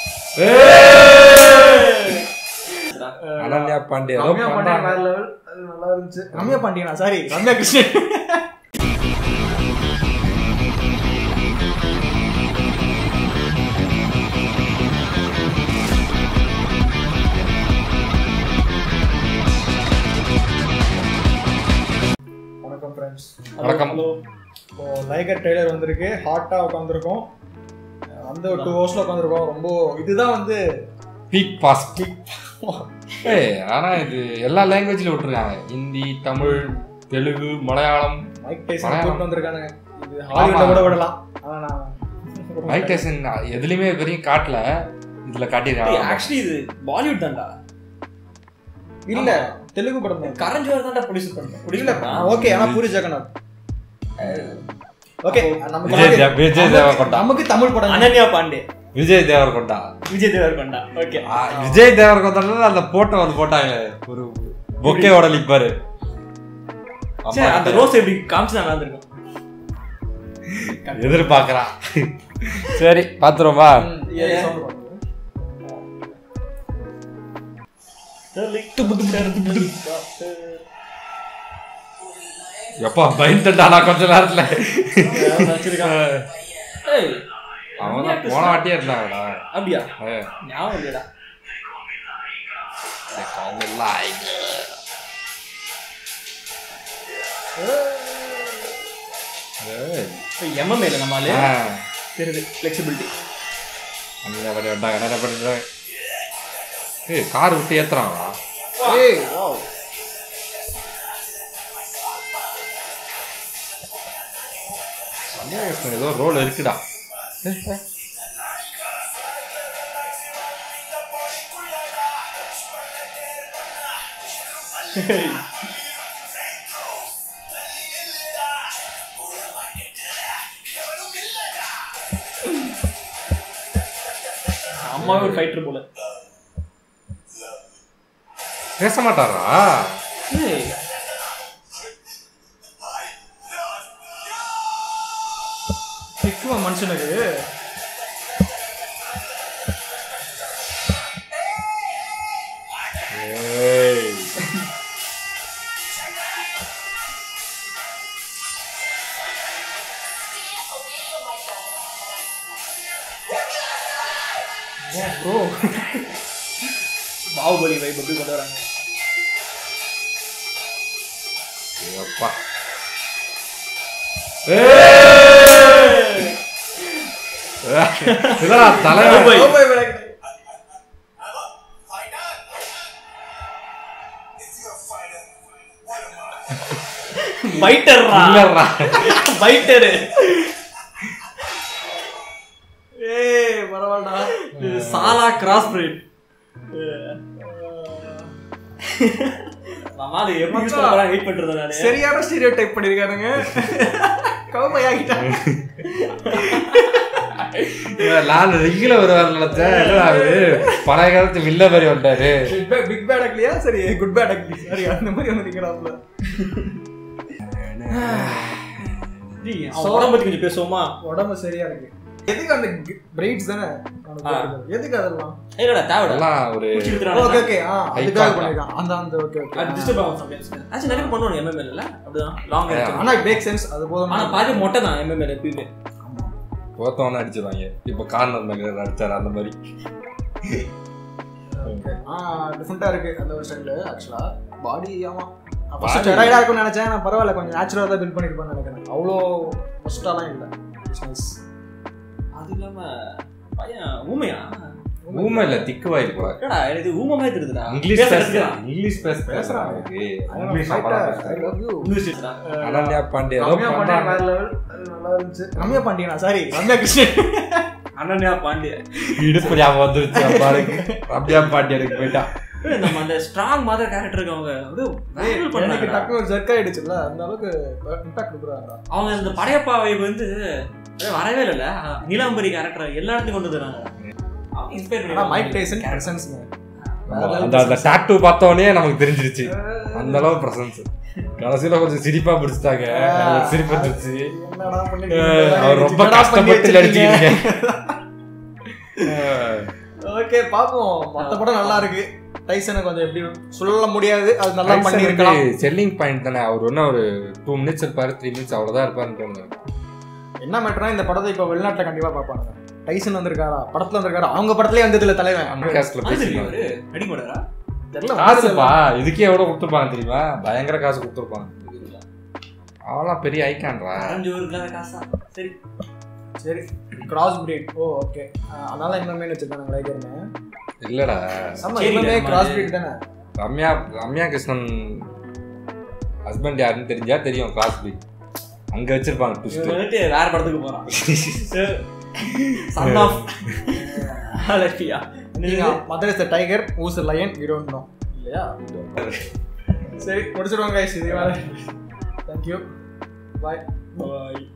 அனன்யா பாண்டே ஏதோ ரம்யா பாண்டியன் பண்ணாங்க. வேற லெவல் அது நல்லா இருந்துச்சு ரம்யா பாண்டியனா சாரி ரம்யா கிருஷ்ணன் வணக்கம் ஃப்ரெண்ட்ஸ் வணக்கம். இப்போ லைகர் ட்ரெய்லர் வந்திருக்கு ஹாட்டா உட்காந்துருக்கோம் வந்து ஒரு டூ ஹவர்ஸ்ல உட்காந்துருக்கோம் ரொம்ப இதுதான் வந்து பீக் பாஸ் ஏய் ஆனா இது எல்லா லாங்குவேஜ்ல விட்டுருக்காங்க ஹிந்தி தமிழ் தெலுங்கு மலையாளம் மைக் டைசன் மலையாளம். கூட்டு வந்திருக்காங்க இது ஹாலிவுட்ல கூட விடலாம் ஆனா நான் மைக் டைசன் எதுலயுமே இது வரைக்கும் காட்டல இதுல காட்டிருக்காங்க ஆக்சுவலி இது பாலிவுட் தான்டா இல்ல தெலுங்கு படம் தான் கரண் ஜோஹர் தான்டா ப்ரொடியூஸ் பண்ண ப்ரொடியூஸ் இல்ல பண்ணா ஓகே ஆனா பூரி ஜெகநாத் ஓகே நமக்கு விஜய் தேவ- விஜய் தேவரகொண்டா நமக்கு தமிழ் படம் அனன்யா பாண்டே விஜய் தேவர்கொண்டா விஜய் தேவர்கொண்டா ஓகே ஆ, விஜய் தேவர்கொண்டால அந்த போட்டோ வந்து போட்டாங்க ஒரு பொக்கேவோட லிப்பாரு சரி அந்த ரோஸ் எப்படி காமிச்சு நல்லா இருந்திருக்கும் எதிர்பார்க்கறான் சரி பாத்துருமா ம், ஏய், sound பாருங்க. எப்பா பயந்துட்டா நான் கொஞ்ச நேரத்துல ஏய் அவன் தான் போன வாட்டியே இருந்தாங்கடா அப்படியா ஏ, ஞாபகம் இல்லையடா they call me like. ஏய், எம்எம்ஏ இல்ல நம்மால ஆ, தெரியுது ஃபிளெக்சிபிலிட்டி அந்த வாட்டி வந்தாங்க, என்ன பண்றாங்க? ஏய் கார் விட்டு ஏத்துறாங்களா ஏய் வாவ் சமயம் ஏதோ ரோல் இருக்குடா அம்மாவே ஒரு ஃபைட்டர் போல பேச மாட்டாரா ஏய் சிக்குவா மனுஷனுக்கு ஏய் ப்ரோ பாகுபலி வைப் எப்படி கொண்டு வராங்க அப்பா இதெல்லாம் தலைவர் Cowboy. ஃபைட்டர்ரா இல்லடா. ஃபைட்டர் ஏய் பரவாயில்லடா சாலா கிராஸ் பிரீட் மாமா அது எப்படி யூஸ் மச்சான். பண்ண வெயிட் பண்றது நானு சரியான ஸ்டீரியோ டைப் பண்ணிருக்கானுங்க கவுபாய் ஆகிட்டான் இவன் நான் ரிங்கில வருவார் நினைச்சேன் என்னடா அவரு பழைய காலத்து வில்ல மாதிரி வந்தாரு பிக் பேட் பிக் பேட் அக்லியா சரி குட் பேட் அக்லி சரி அந்த மாதிரி வந்து நிக்கிறாப்ல ஜி, அவன் உடம்ப பத்தி கொஞ்சம் பேசுவோமா உடம்பு சரியா இருக்கு எதுக்கு அந்த பிரைட்ஸ் தானே அவனுக்கு ஆ. போட்டிருக்காரு. எதுக்கு அதெல்லாம் இல்லடா தேவைடா எல்லாம் ஒரு குச்சி ஓகே வித்துறானுங்க. ஓகே ஆ High அதுக்காக part. பண்ணிருக்கான் அந்த அந்த ஓகே அது ஓகே டிஸ்டர்ப் ஆகும் சம்டைம்ஸ் ஆக்சுவலி நிறைய பேர் பண்ணுவாங்க எம்எம்எல் இல்ல அப்படிதான் லாங் Yeah. ஆனா மேக் சென்ஸ் அது போதும் ஆனா பாதி மொட்டை தான் எம்எம்எல் எப்பயுமே போத்தவன அடிச்சிருவாங்க இப்ப கார்னர் மேல அடிச்சாரு அந்த மாதிரி ஆ டிஃபரெண்டா இருக்கு அந்த ஒரு ஸ்டைல் ஆக்சுவலா பாடி ஆமா Body- ஃபர்ஸ்ட் ஸ்டெராய்டா இருக்கும்னு நினைச்சேன் நான் பரவாயில்ல கொஞ்சம் நேச்சுரலா தான் பில்ட் பண்ணிருப்பான்னு நினைக்கிறேன் அவ்வளோ ஃபர்ஸ்டாலாம் இல்ல நைஸ் அது இல்லாம பையன் ஊமையா ஊமை இல்ல திக்கு வாய் போல என்னடா எனக்கு ஊமை மாதிரி தெரியுதுடா இங்கிலீஷ் பேச பேச கத்துக்கிறான். இங்கிலீஷ் பேச பேசுறான். பேசுறான் இங்கிலீஷ் அவ்வளவா ஐ பேசுறான். லவ் யூ இங்கிலீஷ் பேசுறான். அனன்யா பாண்டே ஏதோ ரம்யா பாண்டியன் பண்றாங்க. வேற லெவல் அது நல்லா இருந்துச்சு ரம்யா பாண்டியனா சாரி ரம்யா கிருஷ்ணன் அனன்யா பாண்டிய இடுப்பு ஞாபகம் வந்துருச்சு பாருங்க ரம்யா பாண்டியனுக்கு போயிட்டா ஏய், நம்ம அந்த ஸ்ட்ராங் மாதிரி கேரக்டர் இருக்கவங்க அப்படியே viral எனக்கு பண்ணாங்கடா. டக்குனு ஒரு ஜர்க் ஆயிடுச்சுல அந்த அளவுக்கு இம்பாக்ட் கொடுக்குறாங்க அவங்க இந்த படையப்பா வைப் வந்து அப்படியே வரவே இல்லைல்ல நீலாம்பரி கேரக்டர் எல்லா இடத்துக்கும் கொண்டு வராங்க இன்ஸ்பயர் ஆனா மைக் டைசன் பிரசன்ஸ் அந்த அந்த டாட்டூ பார்த்த உடனே நமக்கு தெரிஞ்சிருச்சு அந்த அளவு பிரசன்ஸ் கடைசியில கொஞ்சம் சிரிப்பா பிடிச்சிட்டாங்க எனக்கு சிரிப்பு வந்துருச்சு என்னடா பண்ணிட்டு அஹ் இருக்கீங்க? அவர் ரொம்ப என்னடா பண்ணி கஷ்டப்பட்டு வச்சிருக்கீங்க? நடிச்சிருக்கீங்க அஹ் ஓகே பாப்போம் மத்த படம் நல்லா இருக்கு டைசனை கொஞ்சம் எப்படி சொல்ல முடியாது அது நல்லா பண்ணி இருக்கலாம் செல்லிங் பாயிண்ட் தானே அவர் ஒன்றும் ஒரு டூ மினிட்ஸ் இருப்பாரு த்ரீ மினிட்ஸ் அவ்வளோதான் இருப்பாருன்னு தோணுது என்ன மேட்டர்னா இந்த படத்தை இப்போ வெளிநாட்டுல கண்டிப்பா பார்ப்பாங்க டைசன் வந்திருக்காரா படத்துல வந்திருக்காரா அவங்க படத்துலயே வந்ததுல தலைவன் நம்ம கேஸ்ட்ல அது தெரியும் பேசிக்கலாம் அவரு நடிக்க மாட்டாரா தெரியல காசுப்பா இதுக்கே எவ்வளோ கொடுத்துருப்பாங்க தெரியுமா பயங்கர காசு கொடுத்துருப்பாங்க அவெல்லாம் பெரிய ஐக்கான்ரா அரைஞ்சு ஒரு இல்லாத காசா சரி சரி கிராஸ் பிரீட் ஓ ஓகே அதனால இன்னுமே வச்சிருக்காங்க லைகர்னு இல்லடா ஆமா சரி, இன்னுமே நம்ம கிராஸ் அது- பிரீட் தானே ரம்யா ரம்யா கிருஷ்ணன் ஹஸ்பண்ட் யாருன்னு தெரிஞ்சா தெரியும் கிராஸ் பி அங்க வச்சிருப்பாங்க இவன் ட்விஸ்ட் வந்துட்டு வேற படத்துக்கு போறான் சன் ஆஃப் அலட்சியா நீங்க mother is tiger whose lion you don't know இல்லையா சரி முடிச்சிடுவோம் கைஸ் இதே வேலை தேங்க்யூ பாய் பாய்